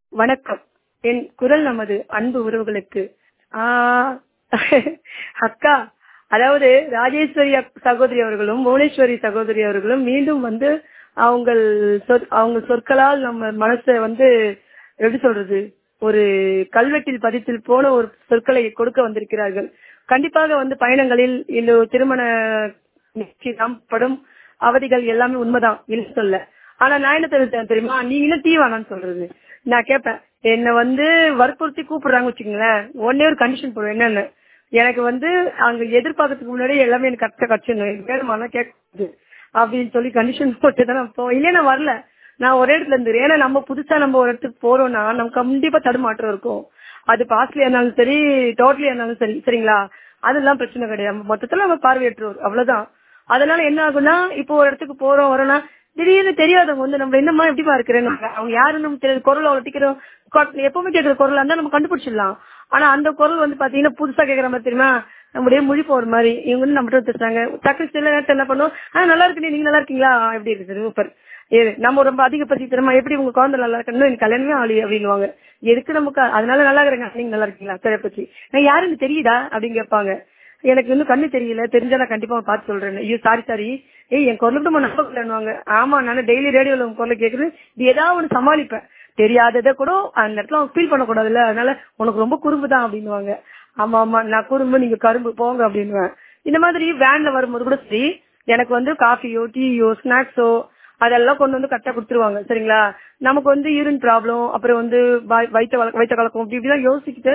வணக்கம் என் குரல் நமது அன்பு உறவுகளுக்கு ஆ, அக்கா அதாவது ராஜேஸ்வரி அக்- சகோதரி அவர்களும் புவனேஸ்வரி சகோதரி அவர்களும் மீண்டும் வந்து அவங்க சொற்- அவங்க சொற்களால் நம்ம மனசை வந்து எப்படி சொல்றது ஒரு கல்வெட்டில் பதித்தில் போன ஒரு சொற்களை கொடுக்க வந்திருக்கிறார்கள் கண்டிப்பாக வந்து பயணங்களில் இந்த திருமண நிச்சயம் படும் அவதிகள் எல்லாமே உண்மைதான் இல்லை சொல்ல ஆனா நான் என்ன தெரிவித்தேன் தெரியுமா நீ இன்னும் டீ வேணாம்னு சொல்றது நான் கேட்பேன் என்ன வந்து வற்புறுத்தி கூப்பிடுறாங்க வச்சுக்கங்களேன் ஒன்னே ஒரு கண்டிஷன் போடுவேன் என்னன்னு எனக்கு வந்து அங்க எதிர்பார்க்கறதுக்கு முன்னாடி எல்லாமே எனக்கு கரெக்டா கட்சிடணும் வேணுமானா கேட்குது அப்படின்னு சொல்லி கண்டிஷன் போட்டு தான் நான் போவேன் இல்லையா நான் வரல நான் ஒரே இடத்துல இருந்து ஏன்னா நம்ம புதுசா நம்ம ஒரு இடத்துக்கு போறோம்னா நம்ம கண்டிப்பா தடுமாற்றம் இருக்கும் அது காஸ்ட்லியா இருந்தாலும் சரி டோட்டலியா இருந்தாலும் சரி சரிங்களா அதெல்லாம் பிரச்சனை கிடையாது மொத்தத்துல நம்ம பார்வையற்றோர் அவ்வளவுதான் அதனால என்ன ஆகும்னா இப்போ ஒரு இடத்துக்கு போறோம் வரோம்னா திடீர்னு தெரியாதவங்க வந்து நம்ம என்னமா எப்படிமா இருக்கிறேன்னு அவங்க யாருன்னு நமக்கு தெரியாது குரல் வளர்த்திக்கிறோம் எப்பவுமே கேட்கிற குரலா இருந்தா நம்ம கண்டுபிடிச்சிடலாம் ஆனா அந்த குரல் வந்து பாத்தீங்கன்னா புதுசா கேக்குற மாதிரி தெரியுமா நம்முடைய மொழி போற மாதிரி இவங்க வந்து நம்மகிட்ட பேசுறாங்க டக்கு சில நேரத்தில் என்ன பண்ணுவோம் ஆ நல்லா இருக்கு நீங்க நல்லா இருக்கீங்களா எப்படி இருக்கு சூப்பர் ஏ நம்ம ரொம்ப அதிகப்படுத்தி தெரியுமா எப்படி உங்க குழந்தை நல்லா இருக்கணும் எனக்கு கல்யாணமே ஆளி அப்படின்னுவாங்க எதுக்கு நமக்கு அதனால நல்லா இருக்கிறேங்க நீங்க நல்லா இருக்கீங்களா சரி பத்தி நான் யாருன்னு தெரியுதா அப்படின்னு கேட்பாங்க எனக்கு இன்னும் கண்ணு தெரியல தெரிஞ்சா நான் கண்டிப்பா பார்த்து சொல்றேன் ஐயோ சாரி சாரி ஏய் என் குரல் நம்ம நம்பக்கூடாதுவாங்க ஆமா நான் டெய்லி ரேடியோல உங்க குரலை கேக்குது இது ஏதாவது ஒண்ணு சமாளிப்பேன் தெரியாததை கூட அந்த இடத்துல அவங்க ஃபீல் பண்ணக்கூடாதுல்ல அதனால உனக்கு ரொம்ப குறும்பு தான் அப்படின்னுவாங்க ஆமா ஆமா நான் குறும்பு நீங்க கரும்பு போங்க அப்படின்னுவேன் இந்த மாதிரி வேன்ல வரும்போது கூட சரி எனக்கு வந்து காஃபியோ டீயோ ஸ்நாக்ஸோ அதெல்லாம் கொண்டு வந்து கரெக்டா கொடுத்துருவாங்க சரிங்களா நமக்கு வந்து யூரின் ப்ராப்ளம் அப்புறம் வந்து வய- வயித்த வள- வயித்த கலக்கம் இப்படி இப்படிலாம் யோசிச்சுட்டு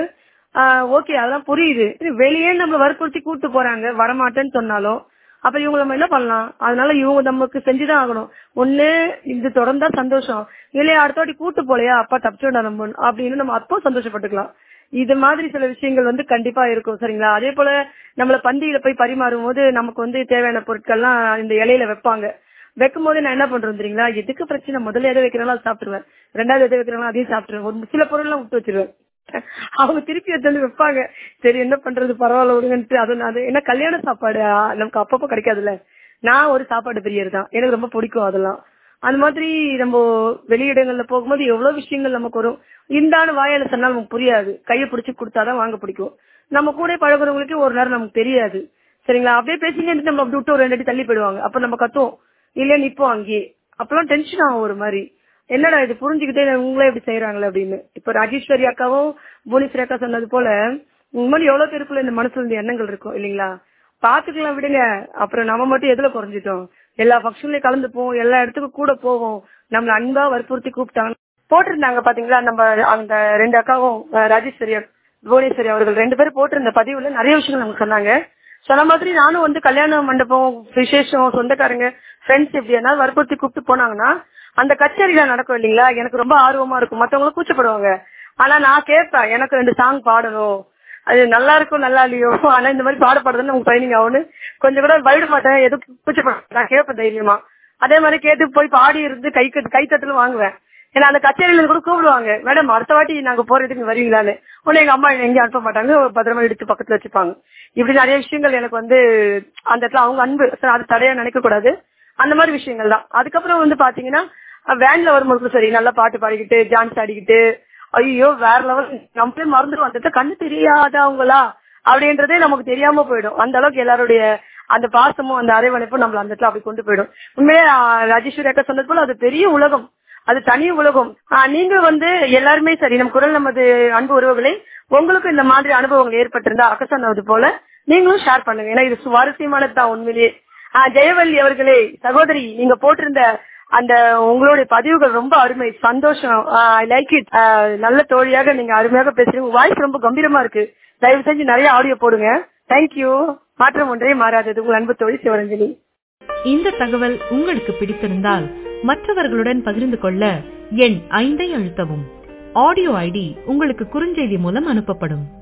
ஓகே அதெல்லாம் புரியுது இது வெளியே நம்ம வற்புறுத்தி கூட்டு போறாங்க வரமாட்டேன்னு சொன்னாலும் அப்ப இவங்க நம்ம என்ன பண்ணலாம் அதனால இவங்க நமக்கு செஞ்சுதான் ஆகணும் ஒண்ணு இது தொடர்ந்தா சந்தோஷம் இல்லையா அடுத்த வாட்டி கூட்டு போலையா அப்பா தப்பிச்சோடா நம்ம அப்படின்னு நம்ம அப்போ சந்தோஷப்பட்டுக்கலாம் இது மாதிரி சில விஷயங்கள் வந்து கண்டிப்பா இருக்கும் சரிங்களா அதே போல நம்மள பந்தியில போய் பரிமாறும் போது நமக்கு வந்து தேவையான பொருட்கள்லாம் இந்த இலையில வைப்பாங்க வைக்கும் போது நான் என்ன பண்றேன் தெரியுங்களா எதுக்கு பிரச்சனை முதல்ல எதை வைக்கிறாங்களோ அதை சாப்பிட்டுருவேன் ரெண்டாவது எதை வைக்கிறாங்களோ அதையும் சாப்பிட்டுருவேன் ஒரு சில பொருள்லாம் விட்டு வச்சிருவேன் அவங்க திருப்பி எடுத்து வைப்பாங்க சரி என்ன பண்றது பரவாயில்ல விடுங்கன்ட்டு அது அது என்ன கல்யாண சாப்பாடு ஆ, நமக்கு அப்பப்போ கிடைக்காதுல்ல நான் ஒரு சாப்பாடு பிரியர் தான் எனக்கு ரொம்ப பிடிக்கும் அதெல்லாம் அந்த மாதிரி நம்ம வெளியிடங்கள்ல போகும்போது எவ்வளவு விஷயங்கள் நமக்கு வரும் இந்தான வாயால சொன்னா நமக்கு புரியாது கையை பிடிச்சு கொடுத்தாதான் வாங்க பிடிக்கும் நம்ம கூட பழகுறவங்களுக்கு ஒரு நேரம் நமக்கு தெரியாது சரிங்களா அப்படியே பேசிங்க இருந்துட்டு நம்ம அப்படி விட்டு ஒரு ரெண்டு அடி தள்ளி போயிடுவாங்க அப்ப நம்ம கத்துவோம் இல்ல நிப்போம் அங்கேயே அப்பெல்லாம் டென்ஷன் ஆகும் ஒரு மாதிரி என்னடா இது புரிஞ்சுக்கிட்டே உங்களே இப்படி செய்யறாங்களே அப்படின்னு இப்ப ராஜேஸ்வரி அக்காவும் புவனேஸ்வரி அக்கா சொன்னது போல இந்த மாதிரி எவ்வளவு பேருக்குள்ள இந்த மனசுல இருந்து எண்ணங்கள் இருக்கும் இல்லைங்களா பாத்துக்கலாம் விடுங்க அப்புறம் நம்ம மட்டும் எதுல குறைஞ்சிட்டோம் எல்லா ஃபங்க்ஷன்லயும் கலந்துப்போம் எல்லா இடத்துக்கும் கூட போவோம் நம்மள அன்பா வற்புறுத்தி கூப்பிட்டாங்க போட்டிருந்தாங்க பாத்தீங்களா நம்ம அந்த ரெண்டு அக்காவும் அஹ், ராஜேஸ்வரி அக்- புவனேஸ்வரி அவர்கள் ரெண்டு பேரும் போட்டிருந்த பதிவுல நிறைய விஷயங்கள் நமக்கு சொன்னாங்க சொன்ன மாதிரி நானும் வந்து கல்யாண மண்டபம் விசேஷம் சொந்தக்காரங்க ஃப்ரெண்ட்ஸ் எப்படி இருந்தாலும் வற்புறுத்தி கூப்பிட்டு போனாங்கன்னா அந்த கச்சேரியில நடக்கும் இல்லைங்களா எனக்கு ரொம்ப ஆர்வமா இருக்கும் மத்தவங்களும் கூச்சப்படுவாங்க ஆனா நான் கேட்பேன் எனக்கு ரெண்டு சாங் பாடணும் அது நல்லா இருக்கும் நல்லா இல்லையோ ஆனா இந்த மாதிரி பாடப்படுறதுன்னு உங்களுக்கு ட்ரைனிங் ஆகணும் கொஞ்சம் கூட பயப்பட மாட்டேன் எதுவும் கூச்சப்பட நான் கேட்பேன் தைரியமா அதே மாதிரி கேட்டு போய் பாடி இருந்து கை கட்டு கை தட்டலும் வாங்குவேன் ஏன்னா அந்த கச்சேரியில கூட கூப்பிடுவாங்க மேடம் அடுத்த வாட்டி நாங்க போறதுக்கு வருவீங்களான்னு உடனே எங்க அம்மா என்னை எங்கேயும் அனுப்ப மாட்டாங்க பத்திரமா எடுத்து பக்கத்துல வச்சுப்பாங்க இப்படி நிறைய விஷயங்கள் எனக்கு வந்து அந்த இடத்துல அவங்க அன்பு சரி, அது தடையா நினைக்க கூடாது அந்த மாதிரி விஷயங்கள் தான் அதுக்கப்புறம் வந்து பாத்தீங்கன்னா வேன்ல வரும்போது சரி நல்லா பாட்டு பாடிக்கிட்டு டான்ஸ் ஆடிக்கிட்டு ஐயோ வேற லெவல் நம்மளே மறந்துடும் அந்த இடத்துல கண்ணு தெரியாதவங்களா அப்படின்றதே நமக்கு தெரியாம போயிடும் அந்த அளவுக்கு எல்லாருடைய அந்த பாசமும் அந்த அரவணைப்பும் நம்மள அந்த இடத்துல அப்படி கொண்டு போயிடும் உண்மையே ஆஹ், ராஜேஸ்வரி அக்கா சொன்னது போல அது பெரிய உலகம் அது தனி உலகம் ஆஹ், நீங்க வந்து எல்லாருமே சரி நம் குரல் நமது அன்பு உறவுகளை உங்களுக்கும் இந்த மாதிரி அனுபவங்கள் ஏற்பட்டிருந்தா அக்கா சொன்னது போல நீங்களும் ஷேர் பண்ணுங்க ஏன்னா இது சுவாரஸ்யமானது தான் உண்மையிலேயே ஆஹ், ஜெயவல்லி அவர்களே சகோதரி நீங்க போட்டிருந்த அந்த உங்களுடைய பதிவுகள் ரொம்ப அருமை சந்தோஷம் ஐ லைக் இட் நல்ல தோழியாக நீங்க அருமையாக பேசுறீங்க வாய்ஸ் ரொம்ப கம்பீரமா இருக்கு தயவு செஞ்சு நிறைய ஆடியோ போடுங்க தேங்க்யூ மாற்றம் ஒன்றே மாறாதது உங்கள் அன்பு தோழி சிவரஞ்சனி இந்த தகவல் உங்களுக்கு பிடித்திருந்தால் மற்றவர்களுடன் பகிர்ந்து கொள்ள எண் ஐந்தை அழுத்தவும் ஆடியோ ஐடி உங்களுக்கு குறுஞ்செய்தி மூலம் அனுப்பப்படும்